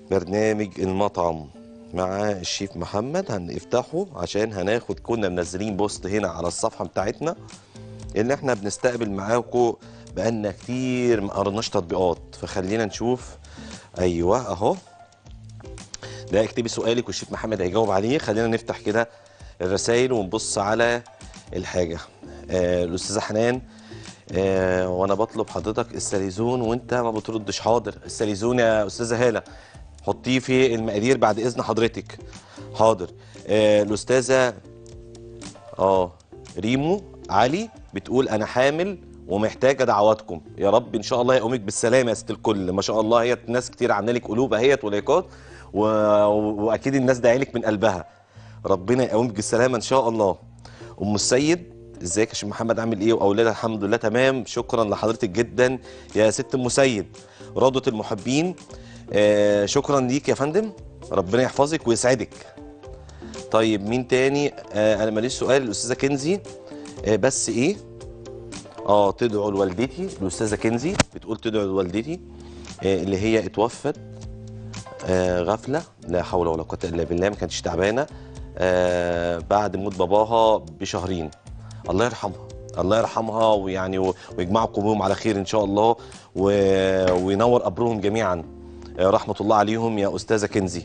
برنامج المطعم مع الشيف محمد هنفتحه عشان هناخد كنا منزلين بوست هنا على الصفحه بتاعتنا اللي احنا بنستقبل معاكم بقالنا كتير ما قرناش تطبيقات فخلينا نشوف ايوه اهو ده اكتبي سؤالك والشيف محمد هيجاوب عليه خلينا نفتح كده الرسائل ونبص على الحاجه آه الاستاذه حنان آه وانا بطلب حضرتك الساليزون وانت ما بتردش حاضر الساليزون يا استاذه هاله حطيه في المقادير بعد اذن حضرتك حاضر آه الاستاذه اه ريمو علي بتقول انا حامل ومحتاجه دعواتكم يا رب ان شاء الله يقومك بالسلامه يا ست الكل ما شاء الله هي ناس كتير عامله لك قلوب اهيت ولايكات و... واكيد الناس داعيلك من قلبها ربنا يقومك بالسلامه ان شاء الله ام السيد ازيك يا شيخ محمد عامل ايه واولادها الحمد لله تمام شكرا لحضرتك جدا يا ست ام سيد رضوة المحبين آه شكرا ليك يا فندم ربنا يحفظك ويسعدك طيب مين تاني آه انا ماليش سؤال الاستاذه كنزي آه بس ايه اه تدعو لوالدتي الاستاذه كنزي بتقول تدعو لوالدتي آه اللي هي اتوفت آه غفله لا حول ولا قوه الا بالله ما كانتش تعبانه آه بعد موت باباها بشهرين الله يرحمها الله يرحمها ويعني و- ويجمع قلوبهم على خير ان شاء الله و... وينور قبرهم جميعا آه رحمه الله عليهم يا استاذه كنزي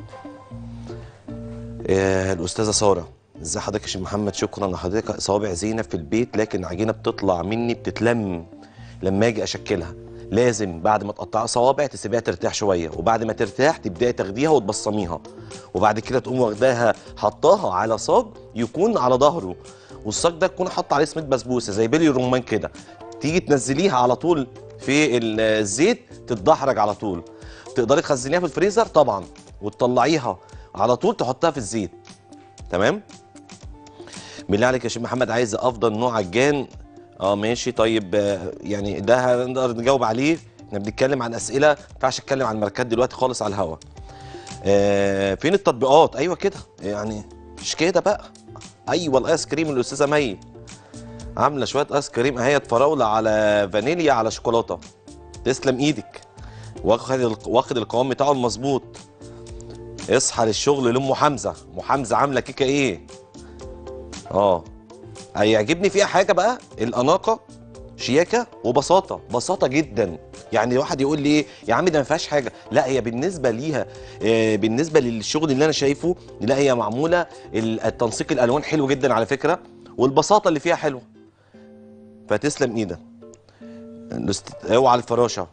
آه الاستاذه ساره ازي حضرتك يا شيخ محمد شكرا لحضرتك صوابع زينب في البيت لكن العجينه بتطلع مني بتتلم لما اجي اشكلها لازم بعد ما تقطعي صوابع تسيبيها ترتاح شويه وبعد ما ترتاح تبداي تاخديها وتبصميها وبعد كده تقوم واخداها حطاها على صاج يكون على ظهره والصاج ده تكون حاطه عليه سميد بسبوسه زي بلي الرمان كده تيجي تنزليها على طول في ال- الزيت تتدحرج على طول تقدري تخزنيها في الفريزر طبعا وتطلعيها على طول تحطها في الزيت تمام بالله عليك يا شيخ محمد عايز افضل نوع عجان اه ماشي طيب آه، يعني ده هنقدر نجاوب عليه احنا بنتكلم عن اسئله ما ينفعش اتكلم عن ماركات دلوقتي خالص على الهوا آه فين التطبيقات ايوه كده يعني مش كده بقى ايوه الايس كريم الاستاذه مي عامله شويه ايس كريم اهيت فراوله على فانيليا على شوكولاته تسلم ايدك واخد الق- واخد القوام بتاعه المظبوط اصحى للشغل لام حمزه ام حمزه عامله كيكه ايه اه هيعجبني فيها حاجه بقى الاناقه شياكه وبساطه بساطه جدا يعني واحد يقول لي ايه يا عم ده ما فيهاش حاجه لا هي بالنسبه ليها آه، بالنسبه للشغل اللي انا شايفه لا هي معموله ال- التنسيق الالوان حلو جدا على فكره والبساطه اللي فيها حلوه فتسلم ايدك الاست- اوعى الفراشه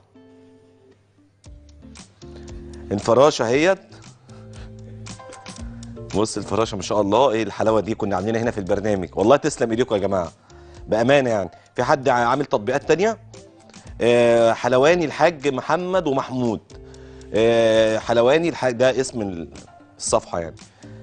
الفراشه اهيت بص الفراشه ما شاء الله ايه الحلاوه دي كنا عاملينها هنا في البرنامج والله تسلم ايديكم يا جماعه بامانه يعني في حد عامل تطبيقات تانية آه حلواني الحاج محمد ومحمود آه حلواني الحاج ده اسم الصفحه يعني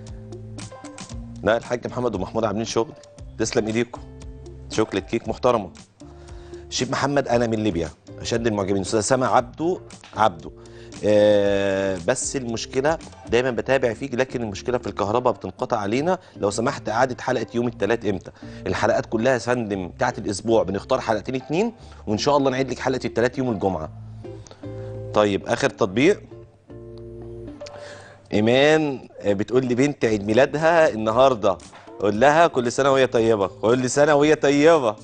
لا الحاج محمد ومحمود عاملين شغل تسلم ايديكم شوكليت كيك محترمه شيف محمد انا من ليبيا اشد المعجبين استاذ سامع عبده عبده آه بس المشكله دايما بتابع فيك لكن المشكله في الكهرباء بتنقطع علينا لو سمحت اعاده حلقه يوم الثلاث امتى الحلقات كلها يا فندم بتاعت الاسبوع بنختار حلقتين اتنين وان شاء الله نعيد لك حلقه الثلاث يوم الجمعه طيب اخر تطبيق ايمان آه، بتقول لي بنت عيد ميلادها النهارده قول لها كل سنه وهي طيبه كل سنه وهي طيبه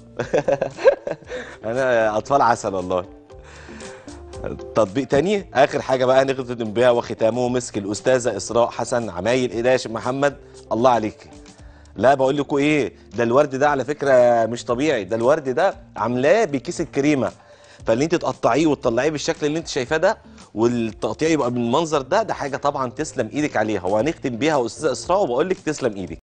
انا اطفال عسل والله تطبيق تاني اخر حاجه بقى نختم بيها وختامه مسك الاستاذه اسراء حسن عمايل ايه ده يا شيخ محمد الله عليك لا بقول لكم ايه ده الورد ده على فكره مش طبيعي ده الورد ده عاملاه بكيس الكريمه فاللي انت تقطعيه وتطلعيه بالشكل اللي انت شايفاه ده والتقطيع يبقى بالمنظر ده ده حاجه طبعا تسلم ايدك عليها وهنختم بيها استاذه اسراء وبقول لك تسلم ايدك